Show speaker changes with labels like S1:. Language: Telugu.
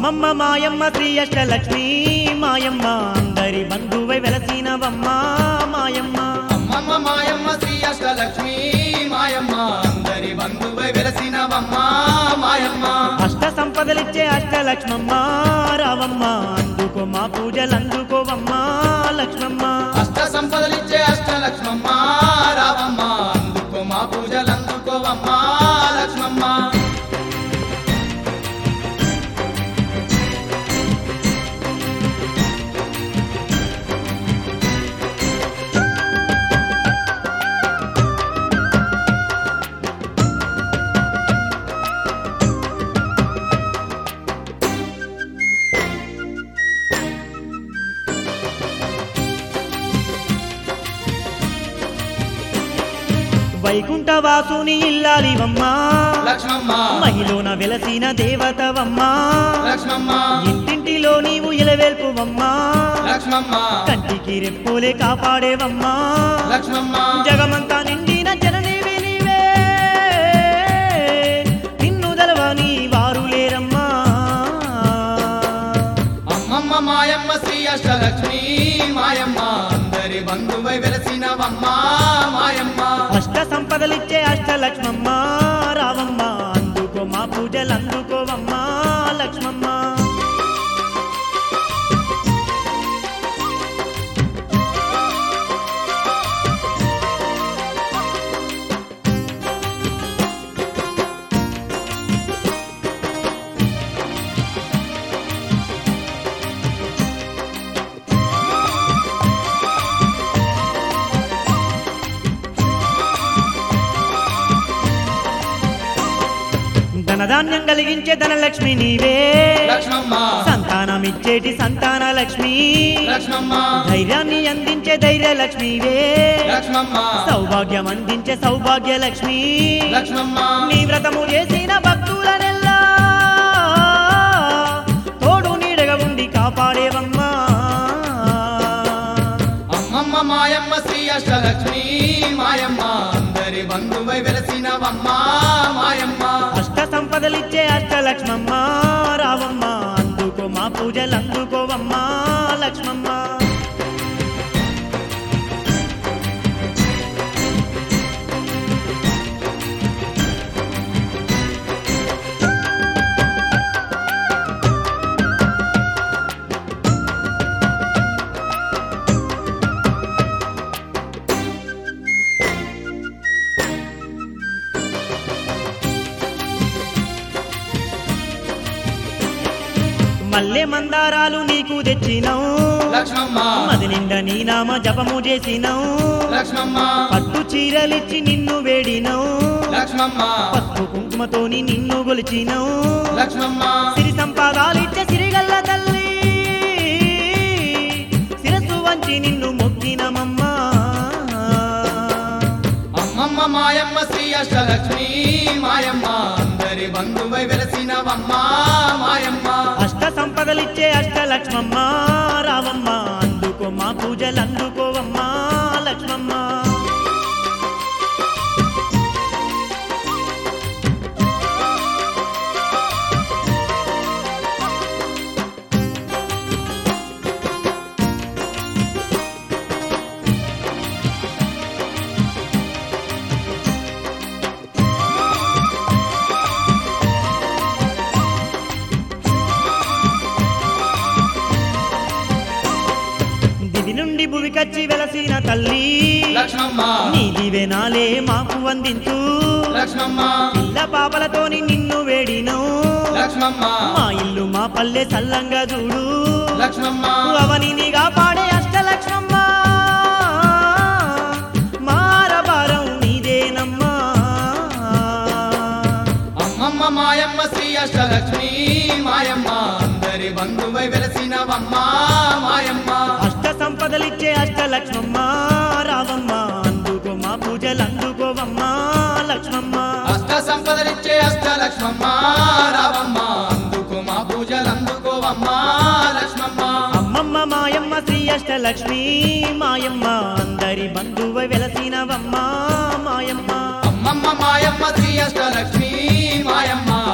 S1: అమ్మమ్మ మాయమ్మ శ్రీ అష్టలక్ష్మి మాయమ్మ అందరి బంధువై వెలసినవమ్మ మాయమ్మ
S2: అమ్మమ్మ మాయమ్మ శ్రీ అష్టలక్ష్మి మాయమ్మ అందరి బంధువై వెలసినవమ్మ మాయమ్మ
S1: అష్ట సంపదలిచ్చే అష్టలక్ష్మమ్మ రావమ్మ అందుకో మా పూజలు అందుకోవమ్మ లక్ష్మమ్మ
S2: అష్ట సంపదలిచ్చే అష్టలక్ష్మమ్మ రావమ్మ అందుకో మా పూజలు అందుకోవమ్మ లక్ష్మమ్మ
S1: వైకుంఠ వాసుని ఇల్లాలివమ్మ
S2: లక్ష్మమ్మ
S1: మహిలోన వెలసిన దేవతవమ్మ
S2: లక్ష్మమ్మ
S1: ఇంటింటిలో నీవు ఇలవేల్పువమ్మా
S2: లక్ష్మమ్మ
S1: కంటికి రెప్పులే కాపాడేవమ్మా
S2: లక్ష్మమ్మ
S1: జగమంతా నిండిన జననీవి నీవే నిన్ను దలవని వారు లేరమ్మా
S2: అమ్మమ్మ మాయమ్మ శ్రీ అష్టలక్ష్మి మాయమ్మ అందరి బంధువై వెలసినవమ్మ మాయమ్మ
S1: అష్ట సంపదలిచ్చే అష్టలక్ష్మమ్మ రావమ్మ అందుకో మా పూజలు అందుకోవమ్మా లక్ష్మమ్మ ధనధాన్యం కలిగించే ధనలక్ష్మి నీవే
S2: లక్ష్మమ్మ
S1: సంతానమిచ్చేటి సంతాన లక్ష్మి
S2: లక్ష్మమ్మ
S1: ధైర్యాన్ని అందించే ధైర్య లక్ష్మివే
S2: లక్ష్మమ్మ
S1: సౌభాగ్యం అందించే సౌభాగ్య లక్ష్మి
S2: లక్ష్మమ్మ
S1: నీ వ్రతము చేసిన భక్తులనెల్లా తోడు నీడగా ఉండి కాపాడేవమ్మా
S2: అమ్మమ్మ మాయమ్మ శ్రీ అష్టలక్ష్మి మాయమ్మ అందరి బంధువై వెలసినవమ్మ మాయమ్మ
S1: అష్ట సంపదలిచ్చే అష్టలక్ష్మమ్మ రావమ్మ అందుకో మా పూజలు అందుకోవమ్మా లక్ష్మమ్మ మల్లె మందారాలు నీకు తెచ్చినావు
S2: లక్ష్మమ్మ
S1: మది నిండా నీ నామ జపము చేసినావు
S2: లక్ష్మమ్మ
S1: పట్టు చీరలిచ్చి నిన్ను వేడినావు
S2: లక్ష్మమ్మ
S1: పసుపు కుంకుమతోని నిన్ను గొలిచినావు
S2: లక్ష్మమ్మ
S1: సిరి సంపాదాలిచ్చే సిరిగల్ల తల్లి శిరస్సు వంచి నిన్ను మొక్కినమమ్మా
S2: అమ్మమ్మ మాయమ్మ శ్రీ అష్టలక్ష్మి మాయమ్మ అందరి బంధువై వెలసినవమ్మ మాయమ్మ
S1: అష్ట సంపదలిచ్చే అష్టలక్ష్మమ్మ రావమ్మ అందుకో మా పూజలు అందుకోవమ్మా లక్ష్మమ్మ దివి నుండి భువికచ్చి వెలసిన తల్లి
S2: లక్ష్మమ్మ
S1: నీ దివెనాలే మాకు అందించు
S2: లక్ష్మమ్మ
S1: పిల్ల పాపలతోని నిన్ను వేడిను
S2: లక్ష్మమ్మ
S1: మా ఇల్లు మా పల్లె సల్లంగా చూడు
S2: లక్ష్మమ్మ
S1: అవనిని కాపాడే అష్టలక్ష్మమ్మ మారభారం నీదేనమ్మా
S2: అమ్మమ్మ మాయమ్మ శ్రీ అష్టలక్ష్మి మాయమ్మ అందరి బంధువై వెలసినవమ్మ మాయమ్మ
S1: అష్ట సంపదలిచ్చే అష్టలక్ష్మమ్మ రావమ్మ అందుకో మా పూజలు అందుకోవమ్మా లక్ష్మమ్మ
S2: అష్ట సంపదలిచ్చే అష్ట లక్ష్మమ్మ రావమ్మ అందుకు మా పూజలు అందుకోవమ్మ లక్ష్మమ్మ
S1: అమ్మమ్మ మాయమ్మ శ్రీ అష్టలక్ష్మి మాయమ్మ అందరి బంధువ వెలసినవమ్మ మాయమ్మ
S2: అమ్మమ్మ మాయమ్మ శ్రీ అష్టలక్ష్మి మాయమ్మ